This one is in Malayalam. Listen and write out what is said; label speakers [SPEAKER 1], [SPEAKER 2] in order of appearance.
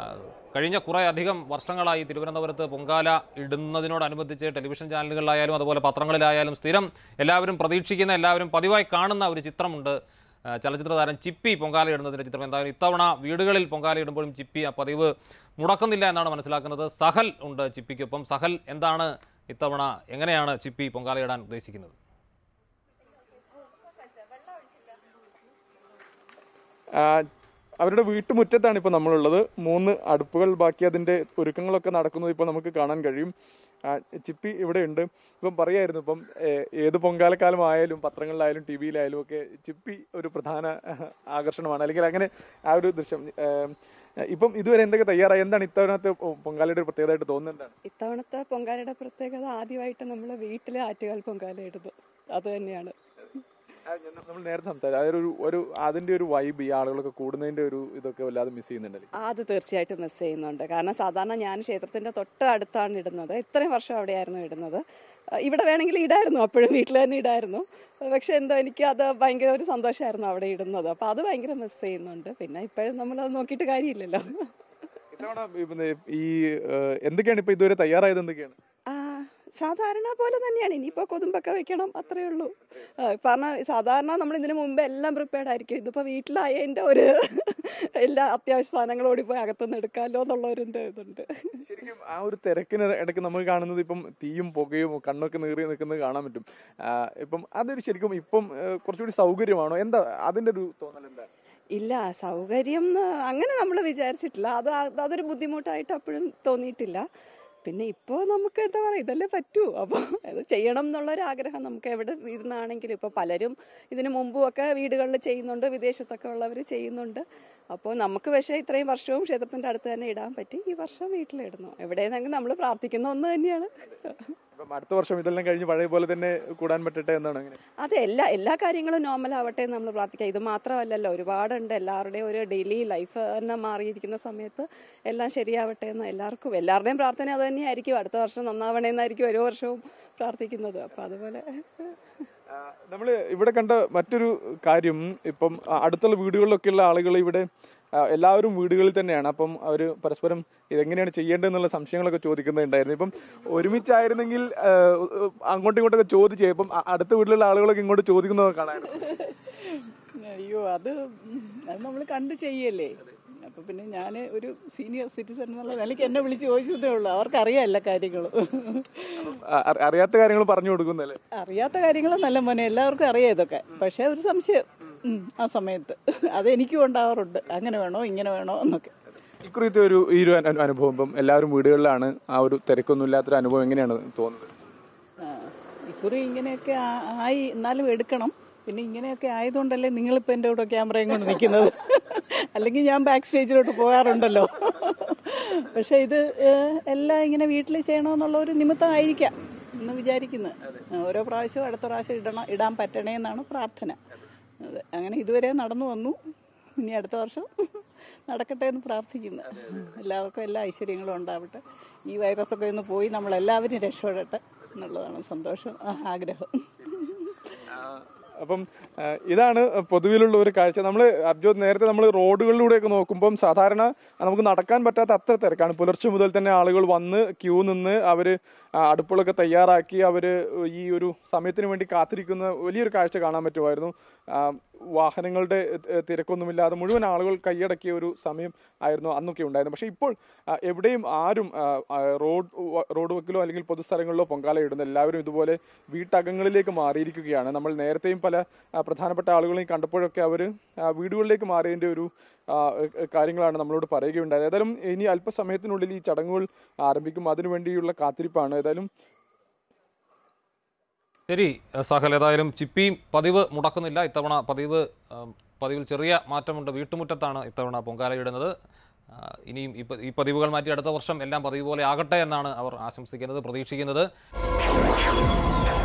[SPEAKER 1] കഴിഞ്ഞ കുറേ അധികം വർഷങ്ങളായി തിരുവനന്തപുരത്ത് പൊങ്കാല ഇടുന്നതിനോടനുബന്ധിച്ച് ടെലിവിഷൻ ചാനലുകളിലായാലും അതുപോലെ പത്രങ്ങളിലായാലും സ്ഥിരം എല്ലാവരും പ്രതീക്ഷിക്കുന്ന എല്ലാവരും പതിവായി കാണുന്ന ഒരു ചിത്രമുണ്ട് ആ, ചലച്ചിത്ര താരം ചിപ്പി പൊങ്കാല ഇടുന്നതിൻ്റെ ചിത്രം എന്തായാലും ഇത്തവണ വീടുകളിൽ പൊങ്കാല ഇടുമ്പോഴും ചിപ്പി ആ പതിവ് മുടക്കുന്നില്ല എന്നാണ് മനസ്സിലാക്കുന്നത് സഹൽ ഉണ്ട് ചിപ്പിക്കൊപ്പം സഹൽ എന്താണ് ഇത്തവണ എങ്ങനെയാണ് ചിപ്പി പൊങ്കാല ഇടാൻ ഉദ്ദേശിക്കുന്നത്
[SPEAKER 2] ആ, അവരുടെ വീട്ടുമുറ്റത്താണ് ഇപ്പോൾ നമ്മളുള്ളത് മൂന്ന് അടുപ്പുകൾ ബാക്കി അതിൻ്റെ ഒരുക്കങ്ങളൊക്കെ നടക്കുന്നത് ഇപ്പോൾ നമുക്ക് കാണാൻ കഴിയും ആ, ചിപ്പി ഇവിടെ ഉണ്ട് ഇപ്പം പറയായിരുന്നു ഇപ്പം ഏ, ഏത് പൊങ്കാലക്കാലം ആയാലും പത്രങ്ങളിലായാലും ടി വിയിലായാലും ഒക്കെ ചിപ്പി ഒരു പ്രധാന ആഹ്, ആകർഷണമാണ് അല്ലെങ്കിൽ അങ്ങനെ ആ ഒരു ദൃശ്യം ഏ, ഇപ്പം ഇതുവരെ എന്തൊക്കെ തയ്യാറായി എന്താണ് ഇത്തവണത്തെ പൊങ്കാലയുടെ ഒരു പ്രത്യേകതയായിട്ട് തോന്നുന്നത് എന്താണ്
[SPEAKER 3] ഇത്തവണത്തെ പൊങ്കാലയുടെ പ്രത്യേകത ആദ്യമായിട്ട് നമ്മൾ വീട്ടിൽ ആറ്റുകാൽ പൊങ്കാല ഇടുന്നു അത് തന്നെയാണ്
[SPEAKER 2] ആ, ഞാൻ- നമ്മൾ നേരത്തെ സംസാരിച്ചു അതൊരു ഒരു അതിന്റെ ഒരു വൈബ് ഈ ആളുകളൊക്കെ കൂടുന്നതിന്റെ ഒരു ഇതൊക്കെ വല്ലാതെ മിസ് ചെയ്യുന്നുണ്ടല്ലേ
[SPEAKER 3] അത് തീർച്ചയായിട്ടും മിസ് ചെയ്യുന്നുണ്ട് കാരണം സാധാരണ ഞാൻ ക്ഷേത്രത്തിന്റെ തൊട്ട് അടുത്താണ് ഇടുന്നത് ഇത്രയും വർഷം അവിടെയായിരുന്നു ഇടുന്നത് അഹ് ഇവിടെ വേണമെങ്കിൽ ഇടായിരുന്നു അപ്പോഴും വീട്ടിൽ തന്നെ ഇടായിരുന്നു പക്ഷെ എന്തോ എനിക്ക് അത് ഭയങ്കര ഒരു സന്തോഷമായിരുന്നു അവിടെ ഇടുന്നത് അപ്പോൾ അത് ഭയങ്കര മിസ് ചെയ്യുന്നുണ്ട് പിന്നെ ഇപ്പോഴും നമ്മളത് നോക്കിയിട്ട് കാര്യമില്ലല്ലോ
[SPEAKER 2] ഇത്തവണ ഈ പിന്നെ ഈ ഏഹ്, എന്തൊക്കെയാണ് ഇപ്പൊ ഇതുവരെ തയ്യാറായത് എന്തൊക്കെയാണ്
[SPEAKER 3] ആ, സാധാരണ പോലെ തന്നെയാണ് ഇനിയിപ്പോൾ കൊതുമ്പൊക്കെ വെക്കണം അത്രേ ഉള്ളൂ ആ, പറഞ്ഞ സാധാരണ നമ്മൾ ഇതിനു മുമ്പ് എല്ലാം പ്രിപ്പയർഡ് ആയിരിക്കും ഇതിപ്പോൾ വീട്ടിലായതിൻ്റെ ഒരു എല്ലാ അത്യാവശ്യ സാധനങ്ങളും ഓടിപ്പോയി അകത്തുനിന്ന് എടുക്കാമല്ലോ എന്നുള്ള ഒരു ഇത് ഇതുണ്ട്
[SPEAKER 2] ശരിക്കും ആ ഒരു തിരക്കിന് ഇടയ്ക്ക് നമ്മൾ കാണുന്നത് ഇപ്പം തീയും പുകയും കണ്ണൊക്കെ നീറി നിൽക്കുന്നത് കാണാൻ പറ്റും ആ, ഇപ്പം അതൊരു ശരിക്കും ഇപ്പം ഏഹ്, കുറച്ചുകൂടി സൗകര്യമാണോ എന്താ അതിന്റെ ഒരു തോന്നൽ എന്താ
[SPEAKER 3] ഇല്ല സൗകര്യം ന്ന് അങ്ങനെ നമ്മൾ വിചാരിച്ചിട്ടില്ല അത് അത് അതൊരു ബുദ്ധിമുട്ടായിട്ട് അപ്പോഴും തോന്നിയിട്ടില്ല പിന്നെ ഇപ്പോൾ നമുക്ക് എന്താ പറയുക ഇതല്ലേ പറ്റൂ അപ്പോൾ അത് ചെയ്യണം എന്നുള്ളൊരു ആഗ്രഹം നമുക്ക് എവിടെ ഇരുന്നാണെങ്കിലും ഇപ്പോൾ പലരും ഇതിനു മുമ്പും ഒക്കെ വീടുകളിൽ ചെയ്യുന്നുണ്ട് വിദേശത്തൊക്കെ ഉള്ളവർ ചെയ്യുന്നുണ്ട് അപ്പോൾ നമുക്ക് പക്ഷേ ഇത്രയും വർഷവും ക്ഷേത്രത്തിൻ്റെ അടുത്ത് തന്നെ ഇടാൻ പറ്റി ഈ വർഷം വീട്ടിലിടുന്നു എവിടെയെന്നെങ്കിൽ നമ്മൾ പ്രാർത്ഥിക്കുന്ന ഒന്ന് തന്നെയാണ്
[SPEAKER 2] ഇപ്പം അടുത്ത വർഷം ഇതെല്ലാം കഴിഞ്ഞ് പഴയ പോലെ തന്നെ കൂടാൻ പറ്റട്ടെ എന്നാണ് അങ്ങനെ
[SPEAKER 3] അതെ എല്ലാ എല്ലാ കാര്യങ്ങളും നോർമൽ ആവട്ടെ എന്ന് നമ്മൾ പ്രാർത്ഥിക്കാം ഇത് മാത്രമല്ലല്ലോ ഒരുപാടുണ്ട് എല്ലാവരുടെയും ഒരു ഡെയിലി ലൈഫ് തന്നെ മാറിയിരിക്കുന്ന സമയത്ത് എല്ലാം ശരിയാവട്ടെ എന്ന് എല്ലാവർക്കും എല്ലാവരുടെയും പ്രാർത്ഥന അത് തന്നെയായിരിക്കും അടുത്ത വർഷം നന്നാവണേ എന്നായിരിക്കും ഓരോ വർഷവും പ്രാർത്ഥിക്കുന്നത് അപ്പം അതുപോലെ
[SPEAKER 2] നമ്മൾ ഇവിടെ കണ്ട മറ്റൊരു കാര്യം ഇപ്പം ആ, അടുത്തുള്ള വീടുകളിലൊക്കെയുള്ള ആളുകൾ ഇവിടെ ആ, എല്ലാവരും വീടുകളിൽ തന്നെയാണ് അപ്പം അവർ പരസ്പരം ഇതെങ്ങനെയാണ് ചെയ്യേണ്ടതെന്നുള്ള സംശയങ്ങളൊക്കെ ചോദിക്കുന്നുണ്ടായിരുന്നു ഇപ്പം ഒരുമിച്ചായിരുന്നെങ്കിൽ ആ, അങ്ങോട്ടും ഇങ്ങോട്ടൊക്കെ ചോദിച്ചേ ഇപ്പം അ- അടുത്ത വീട്ടിലുള്ള ആളുകളൊക്കെ ഇങ്ങോട്ട് ചോദിക്കുന്നതൊക്കെ കാണാനായിരുന്നു
[SPEAKER 4] അയ്യോ അത് ഉം, അത് നമ്മൾ കണ്ട് ചെയ്യല്ലേ അപ്പൊ പിന്നെ ഞാൻ ഒരു സീനിയർ സിറ്റിസൺ എന്നുള്ള നിലയ്ക്ക് എന്നെ വിളിച്ച് ചോദിച്ചതേ ഉള്ളൂ അവർക്കറിയാം എല്ലാ കാര്യങ്ങളും
[SPEAKER 2] ആ, അ- അറിയാത്ത കാര്യങ്ങൾ പറഞ്ഞു കൊടുക്കുന്നല്ലേ
[SPEAKER 4] അറിയാത്ത കാര്യങ്ങൾ നല്ല മോനെ എല്ലാവർക്കും അറിയാം ഇതൊക്കെ പക്ഷേ ഒരു സംശയം ഉം, ആ സമയത്ത് അതെനിക്കും ഉണ്ടാവാറുണ്ട് അങ്ങനെ വേണോ ഇങ്ങനെ വേണോ എന്നൊക്കെ
[SPEAKER 2] ഇക്കുറിയത്തെ ഒരു ഈ ഒരു അനു- അനുഭവം ഇപ്പം എല്ലാവരും വീടുകളിലാണ് ആ ഒരു തിരക്കൊന്നും ഇല്ലാത്തൊരു അനുഭവം എങ്ങനെയാണ് തോന്നുന്നത്
[SPEAKER 4] ആ, ഇക്കുറി ഇങ്ങനെയൊക്കെ ആ- ആയി എന്നാലും എടുക്കണം പിന്നെ ഇങ്ങനെയൊക്കെ ആയതുകൊണ്ടല്ലേ നിങ്ങളിപ്പോൾ എൻ്റെ കൂടെ ക്യാമറയും കൊണ്ട് നിൽക്കുന്നത് അല്ലെങ്കിൽ ഞാൻ ബാക്ക് സ്റ്റേജിലോട്ട് പോകാറുണ്ടല്ലോ പക്ഷേ ഇത് ഏഹ്, എല്ലാം ഇങ്ങനെ വീട്ടിൽ ചെയ്യണമെന്നുള്ള ഒരു നിമിത്തമായിരിക്കാം എന്ന് വിചാരിക്കുന്നത് ആ, ഓരോ പ്രാവശ്യവും അടുത്ത പ്രാവശ്യം ഇടണം ഇടാൻ പറ്റണേ എന്നാണ് പ്രാർത്ഥന അതെ അങ്ങനെ ഇതുവരെ നടന്നു വന്നു ഇനി അടുത്ത വർഷം നടക്കട്ടെ എന്ന് പ്രാർത്ഥിക്കുന്നു എല്ലാവർക്കും എല്ലാ ഐശ്വര്യങ്ങളും ഉണ്ടാവട്ടെ ഈ വൈറസൊക്കെ ഒന്ന് പോയി നമ്മളെല്ലാവരും രക്ഷപ്പെടട്ടെ എന്നുള്ളതാണ് സന്തോഷം ആ, ആഗ്രഹം
[SPEAKER 2] അപ്പം ആ, ഇതാണ് പൊതുവിലുള്ള ഒരു കാഴ്ച നമ്മൾ അബ്ജോത് നേരത്തെ നമ്മൾ റോഡുകളിലൂടെയൊക്കെ നോക്കുമ്പം സാധാരണ നമുക്ക് നടക്കാൻ പറ്റാത്ത അത്ര തിരക്കാണ് പുലർച്ചെ മുതൽ തന്നെ ആളുകൾ വന്ന് ക്യൂ നിന്ന് അവർ അടുപ്പുകളൊക്കെ തയ്യാറാക്കി അവർ ഈ ഒരു സമയത്തിന് വേണ്ടി കാത്തിരിക്കുന്ന വലിയൊരു കാഴ്ച കാണാൻ പറ്റുമായിരുന്നു ആ, വാഹനങ്ങളുടെ ഏ, തിരക്കൊന്നുമില്ലാതെ മുഴുവൻ ആളുകൾ കൈയടക്കിയ ഒരു സമയം ആയിരുന്നു അന്നൊക്കെ ഉണ്ടായിരുന്നു പക്ഷേ ഇപ്പോൾ ആ, എവിടെയും ആരും ആ, ആ, റോഡ് വ- റോഡ് വക്കിലോ അല്ലെങ്കിൽ പൊതുസ്ഥലങ്ങളിലോ പൊങ്കാല ഇടുന്ന എല്ലാവരും ഇതുപോലെ വീട്ടകങ്ങളിലേക്ക് മാറിയിരിക്കുകയാണ് നമ്മൾ നേരത്തെയും പല ആ, പ്രധാനപ്പെട്ട ആളുകളെയും കണ്ടപ്പോഴൊക്കെ അവർ വീടുകളിലേക്ക് മാറിയതിൻ്റെ ഒരു ആ, ഏ, കാര്യങ്ങളാണ് നമ്മളോട് പറയുകയുണ്ടായത് ഏതായാലും ഇനി അല്പസമയത്തിനുള്ളിൽ ഈ ചടങ്ങുകൾ ആരംഭിക്കും അതിനുവേണ്ടിയുള്ള കാത്തിരിപ്പാണ് ഏതായാലും
[SPEAKER 1] ശരി സഹൽ ഏതായാലും ചിപ്പിയും പതിവ് മുടക്കുന്നില്ല ഇത്തവണ പതിവ് ആ, പതിവിൽ ചെറിയ മാറ്റമുണ്ട് വീട്ടുമുറ്റത്താണ് ഇത്തവണ പൊങ്കാല ഇടുന്നത് ആ, ഇനിയും ഈ പ- ഈ പതിവുകൾ മാറ്റി അടുത്ത വർഷം എല്ലാം പതിവ് പോലെ ആകട്ടെ എന്നാണ് അവർ ആശംസിക്കുന്നത് പ്രതീക്ഷിക്കുന്നത്